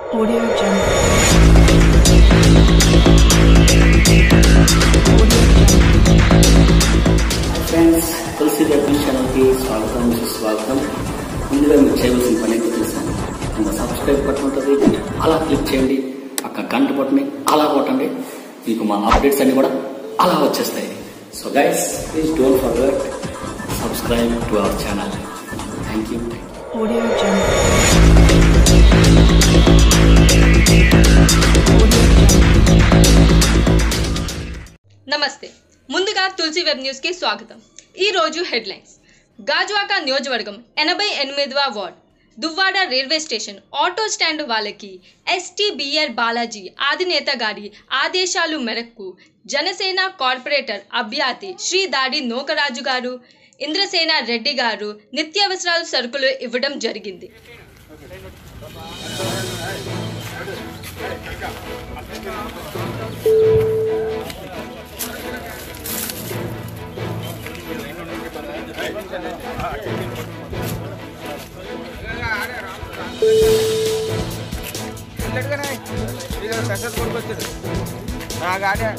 Audio Jungle. Audio Jungle. Friends Tulasi web ఛానల్కి స్వాగతం సుస్వాగతం ముందుగా మీరు చేయవలసిన పని ఏంటో తెలుసాను కింద సబ్స్క్రైబ్ బటన్ ఉంటుంది అలా క్లిక్ చేయండి పక్క గంట బటన్ని అలా కొట్టండి మీకు మా అప్డేట్స్ అన్ని కూడా అలా వచ్చేస్తాయి so guys please don't forget subscribe to our channel thank you Audio Jungle. Audio Jungle. నమస్తే ముందుగా తులసి వెబ్ న్యూస్కి స్వాగతం ఈ రోజు హెడ్లైన్స్ గాజువాక నియోజకవర్గం ఎనభై ఎనిమిదవ ward Duvvada railway station auto stand వాళ్ళకి ఎస్టీబీఆర్ బాలాజీ ఆదినేత గారి ఆదేశాలు మేరకు జనసేన కార్పొరేటర్ అభ్యర్థి శ్రీ దాడి నోకరాజు గారు ఇంద్రసేన రెడ్డి గారు నిత్యావసరాల సరుకులు ఇవ్వడం జరిగింది ఇల్లట్టుగానే ఇది స్పెషల్ కొడుకొచ్చాడు నా గాడి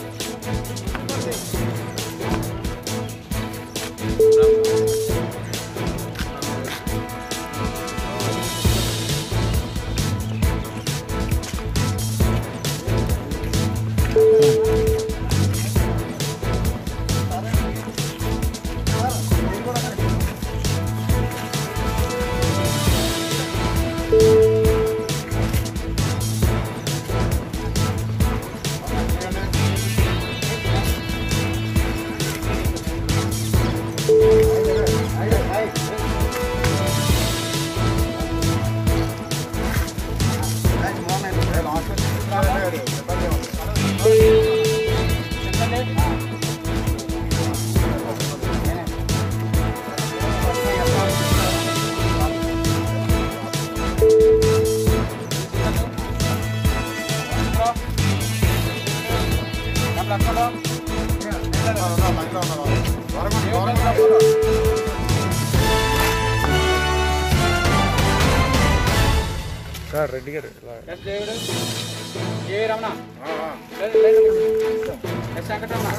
రెడ్డి గారు ఏ రమణ వెంకటరమణ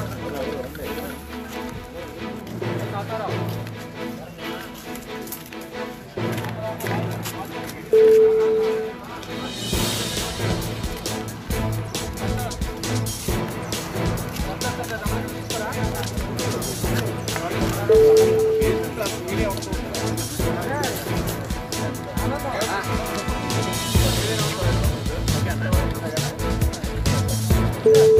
తులసి